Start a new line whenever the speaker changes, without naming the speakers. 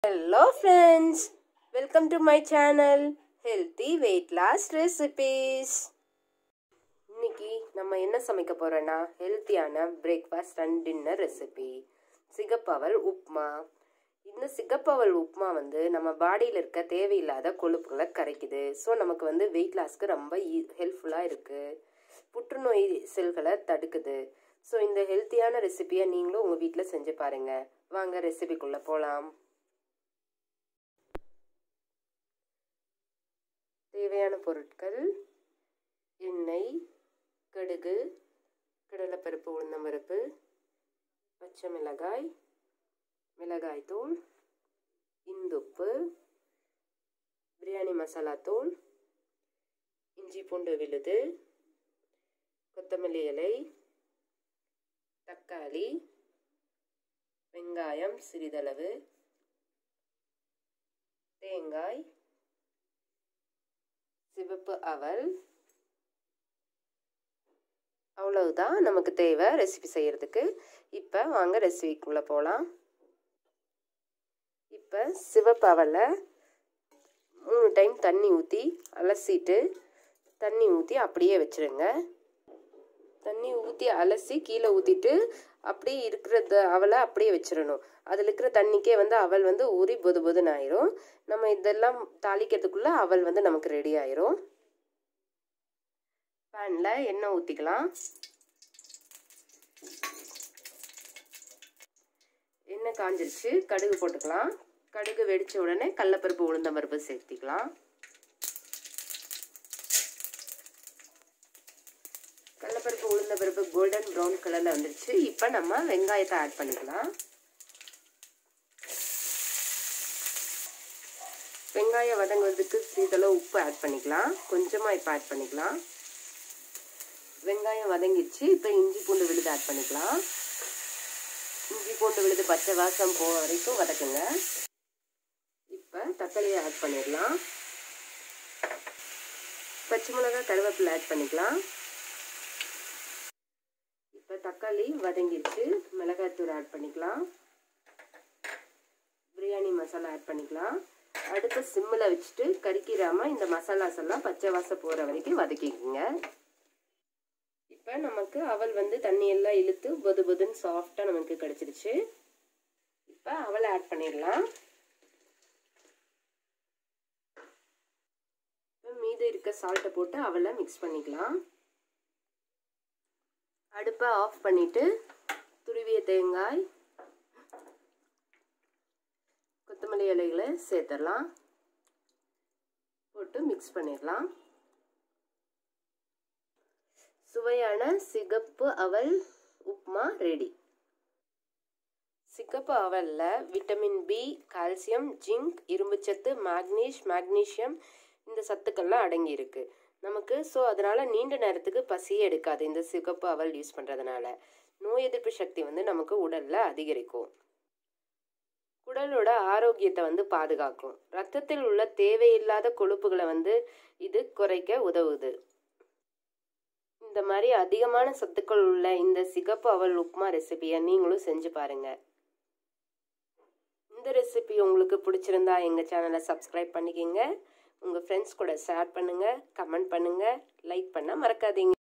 hello friends welcome to my channel healthy weight loss recipes இன்னைக்கு நம்ம என்ன சமைக்க போறோம்னா ஹெல்த்தியான பிரேக்ஃபாஸ்ட் அண்ட் டின்னர் ரெசிபி சிகப்பவல் உப்மா இந்த சிகப்பவல் உப்மா வந்து நம்ம பாடியில் இருக்க தேவையில்லாத கொழுப்புகளை கரைக்குது ஸோ நமக்கு வந்து வெயிட் லாஸ்க்கு ரொம்ப ஹெல்ப்ஃபுல்லாக இருக்குது புற்றுநோய் செல்களை தடுக்குது ஸோ இந்த ஹெல்த்தியான ரெசிபியை நீங்களும் உங்கள் வீட்டில் செஞ்சு பாருங்கள் வாங்க ரெசிபிக்குள்ளே போகலாம் தேவையான பொருட்கள் எண்ணெய் கடுகு கடலைப்பருப்பு உளுந்தம்பருப்பு பச்சை மிளகாய் மிளகாய்த்தூள் இந்துப்பு பிரியாணி மசாலா தூள் இஞ்சி பூண்டு விழுது கொத்தமல்லி இலை தக்காளி வெங்காயம் சிறிதளவு தேங்காய் சிவப்பு அவல் அவ்வளவுதான் நமக்கு தேவை ரெசிபி செய்கிறதுக்கு இப்போ வாங்க ரெசிபிக்குள்ளே போகலாம் இப்போ சிவப்பு அவலை மூணு டைம் தண்ணி ஊற்றி அலசிட்டு தண்ணி ஊற்றி அப்படியே வச்சுருங்க தண்ணி ஊற்றி அலசி கீழே ஊற்றிட்டு அப்படியே இருக்கிறத அவலை அப்படியே வச்சிடணும் அதில் இருக்கிற தண்ணிக்கே வந்து அவல் வந்து ஊறி பொது பொதுன்னு ஆயிரும் நம்ம இதெல்லாம் தாளிக்கிறதுக்குள்ளே அவல் வந்து நமக்கு ரெடி ஆயிரும் பேனில் எண்ணெய் ஊற்றிக்கலாம் எண்ணெய் காஞ்சிருச்சு கடுகு போட்டுக்கலாம் கடுகு வெடித்த உடனே கடலப்பருப்பு உளுந்தம்பருப்பு சேர்த்திக்கலாம் கடலப்பருப்பு உளுந்த பருப்பு கோல்டன் ப்ரௌன் கலரில் வந்துருச்சு இப்போ நம்ம வெங்காயத்தை ஆட் பண்ணிக்கலாம் வெங்காயம் வதங்குறதுக்கு சிறிதளவு உப்பு ஆட் பண்ணிக்கலாம் கொஞ்சமாக இப்போ ஆட் பண்ணிக்கலாம் வெங்காயம் வதங்கிடுச்சு இப்போ இஞ்சி பூண்டு விழுது ஆட் பண்ணிக்கலாம் இஞ்சி பூண்டு விழுது பச்சை வாசம் போக வரைக்கும் வதக்குங்க இப்போ தக்காளியை ஆட் பண்ணிடலாம் பச்சை மிளகாய் கருவேப்பிலை ஆட் பண்ணிக்கலாம் இப்போ தக்காளி வதங்கிடுச்சு மிளகாய்த்தூள் ஆட் பண்ணிக்கலாம் பிரியாணி மசாலா ஆட் பண்ணிக்கலாம் அடுத்து சிம்மில் வச்சுட்டு கறிக்கிறாமல் இந்த மசாலாஸ் எல்லாம் பச்சை வாசம் போகிற வரைக்கும் வதக்கிக்கோங்க இப்போ நமக்கு அவல் வந்து தண்ணி எல்லாம் இழுத்து பொது பொதுன்னு சாஃப்டாக நமக்கு கிடச்சிருச்சு இப்போ அவலை ஆட் பண்ணிடலாம் இப்போ மீது இருக்க சால்ட்டை போட்டு அவலை மிக்ஸ் பண்ணிக்கலாம் அடுப்பை ஆஃப் பண்ணிவிட்டு துருவிய தேங்காய் கொத்தமல்லி இலைகளை சேர்த்துடலாம் போட்டு மிக்ஸ் பண்ணிடலாம் சுவையான சிகப்பு அவல் உப்மா ரெடி சிகப்பு அவலில் விட்டமின் பி கால்சியம் ஜிங்க் இரும்புச்சத்து மேக்னீஷ் மேக்னீஷியம் இந்த சத்துக்கள்லாம் அடங்கியிருக்கு நமக்கு ஸோ அதனால் நீண்ட நேரத்துக்கு பசியே எடுக்காது இந்த சிகப்பு அவல் யூஸ் பண்ணுறதுனால நோய் எதிர்ப்பு சக்தி வந்து நமக்கு உடலில் அதிகரிக்கும் குடலோட ஆரோக்கியத்தை வந்து பாதுகாக்கும் ரத்தத்தில் உள்ள தேவையில்லாத கொழுப்புகளை வந்து இது குறைக்க உதவுது இந்த மாதிரி அதிகமான சத்துக்கள் உள்ள இந்த சிகப்பு அவல் உப்மா ரெசிபியை நீங்களும் செஞ்சு பாருங்க இந்த ரெசிபி உங்களுக்கு பிடிச்சிருந்தா எங்கள் சேனலை சப்ஸ்கிரைப் பண்ணிக்கிங்க உங்கள் ஃப்ரெண்ட்ஸ் கூட ஷேர் பண்ணுங்கள் கமெண்ட் பண்ணுங்கள் லைக் பண்ண மறக்காதீங்க